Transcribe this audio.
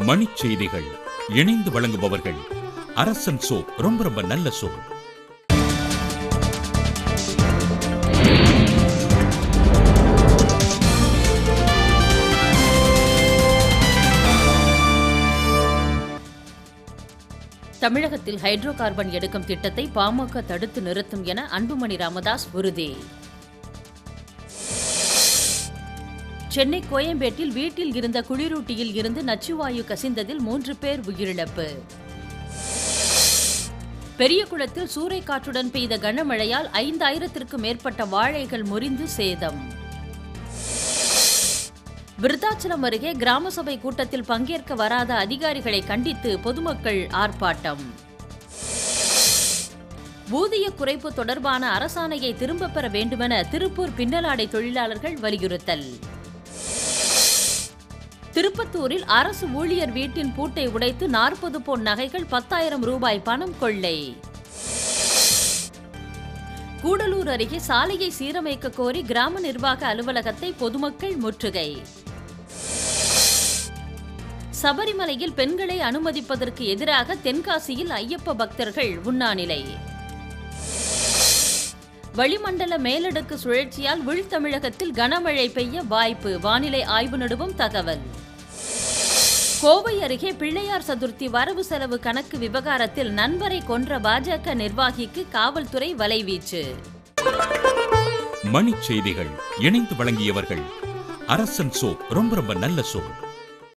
மணிச் செய்திகள் இணைந்து வழங்குபவர்கள் அரசன் சோ ரொம்ப ரொம்ப நல்ல சோ தமிழகத்தில் ஹைட்ரோ கார்பன் எடுக்கும் திட்டத்தை பாமக தடுத்து நிறுத்தும் என அன்புமணி ராமதாஸ் உறுதி சென்னை கோயம்பேட்டில் வீட்டில் இருந்த குளிரூட்டியில் இருந்து நச்சுவாயு கசிந்ததில் மூன்று பேர் உயிரிழப்பு பெரியகுளத்தில் சூறைக்காற்றுடன் பெய்த கனமழையால் ஐந்தாயிரத்திற்கும் மேற்பட்ட வாழைகள் முறிந்து சேதம் விருத்தாச்சலம் அருகே கிராம சபை கூட்டத்தில் பங்கேற்க வராத அதிகாரிகளை கண்டித்து பொதுமக்கள் ஆர்ப்பாட்டம் ஊதிய குறைப்பு தொடர்பான அரசாணையை திரும்பப் பெற வேண்டுமென திருப்பூர் பின்னலாடை தொழிலாளர்கள் வலியுறுத்தல் திருப்பத்தூரில் அரசு ஊழியர் வீட்டின் பூட்டை உடைத்து நாற்பது பொன் நகைகள் பத்தாயிரம் ரூபாய் பணம் கொள்ளை கூடலூர் அருகே சாலையை சீரமைக்க கோரி கிராம நிர்வாக அலுவலகத்தை பொதுமக்கள் முற்றுகை சபரிமலையில் பெண்களை அனுமதிப்பதற்கு எதிராக தென்காசியில் ஐயப்ப பக்தர்கள் உண்ணாநிலை வளிமண்டல மேலடுக்கு சுழற்சியால் உள் தமிழகத்தில் கனமழை பெய்ய வாய்ப்பு வானிலை ஆய்வு நடுவம் தகவல் கோவை அருகே பிள்ளையார் சதுர்த்தி வரவு செலவு கணக்கு விவகாரத்தில் நண்பரை கொன்ற பாஜக நிர்வாகிக்கு காவல்துறை வலைவீச்சு மணிச் செய்திகள் இணைந்து வழங்கியவர்கள் அரசன் சோ ரொம்ப ரொம்ப நல்ல சோ